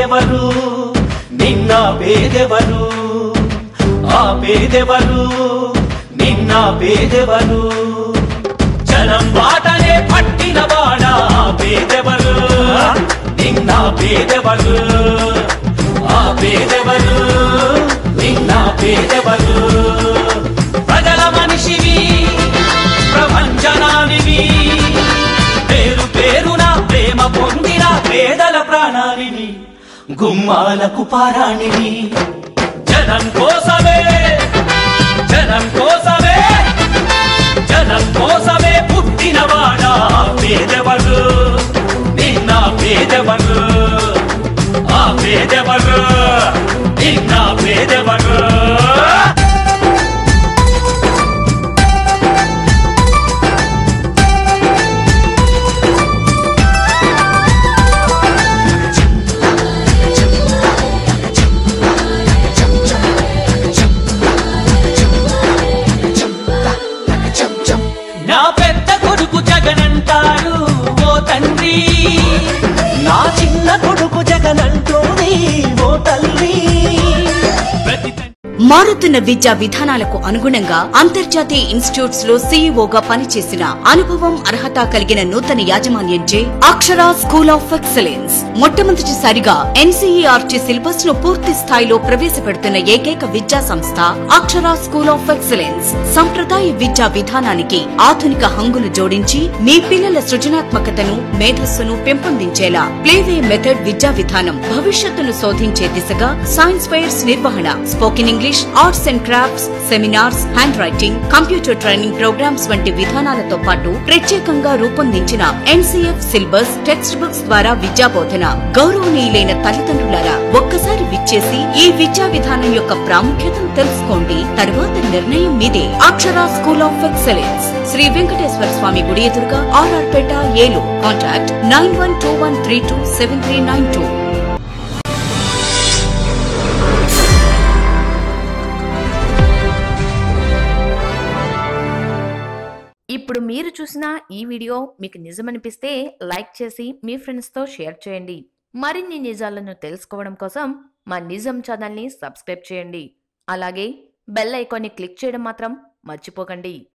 పేదెవరు నిన్న పేదెవరు ఆ పేదెవరు నిన్న పేదెవరు జనం బాటనే పట్టిన వాడా ఆ పేదెవరు నిన్న పేదెవరు ఆ పేదెవరు నిన్న పేదెవరు ప్రజల మనిషివి ప్రపంచనానివి పేరు పేరున ప్రేమ పొందిన పేదల ప్రాణానివి గుమ్మాలకు పారాణివి జనం కోసమే జనం కోసమే జనం కోసమే పుట్టినవాడా పేదవరు నిన్న పేదవరు ఆ పేదవరు నిన్న పేదవరు నా పెద్ద కొడుకు జగనంటారు ఓ తండ్రి నా చిన్న కొడుకు జగనంటోని ఓ తల్లి ప్రతి తండ్రి మారుతున్న విద్యా విధానాలకు అనుగుణంగా అంతర్జాతీయ ఇన్స్టిట్యూట్స్ లో సీఈఓగా పనిచేసిన అనుభవం అర్హత కలిగిన నూతన యాజమాన్యంచే అక్షర స్కూల్ ఆఫ్ ఎక్సలెన్స్ మొట్టమొదటిసారిగా ఎన్సీఈఆర్టీ సిలబస్ ను పూర్తి స్థాయిలో ప్రవేశపెడుతున్న ఏకైక విద్యా సంస్థ అక్షర స్కూల్ ఆఫ్ ఎక్సలెన్స్ సంప్రదాయ విద్యా విధానానికి ఆధునిక హంగులు జోడించి మీ పిల్లల సృజనాత్మకతను మేధస్సును పెంపొందించేలా ప్లేవే మెథడ్ విద్యా విధానం భవిష్యత్తును శోధించే దిశగా సైన్స్ ఫెయిర్స్ నిర్వహణ spoken English arts and crafts seminars hand writing computer training programmes వంటి విధానాలతో పాటు ప్రత్యేకంగా రూపొందించిన ఎన్సీఎఫ్ సిలబస్ టెక్స్ట్ బుక్స్ ద్వారా విద్యా బోధన గౌరవనీయులైన తల్లిదండ్రులారా ఒక్కసారి విచ్చేసి ఈ విద్యా విధానం యొక్క ప్రాముఖ్యతను తెలుసుకోండి తరువాత నిర్ణయం మీదే Akshara school of excellence Shri Venkateswara Swamy గుడి ఎదురుగా ఆర్ఆర్ పేట ఏలు contact nine one two one three two seven three nine two ఇప్పుడు మీరు చూసిన ఈ వీడియో మీకు నిజమనిపిస్తే లైక్ చేసి మీ ఫ్రెండ్స్తో షేర్ చేయండి మరిన్ని నిజాలను తెలుసుకోవడం కోసం మా నిజం ఛానల్ని సబ్స్క్రైబ్ చేయండి అలాగే బెల్ ఐకాన్ని క్లిక్ చేయడం మాత్రం మర్చిపోకండి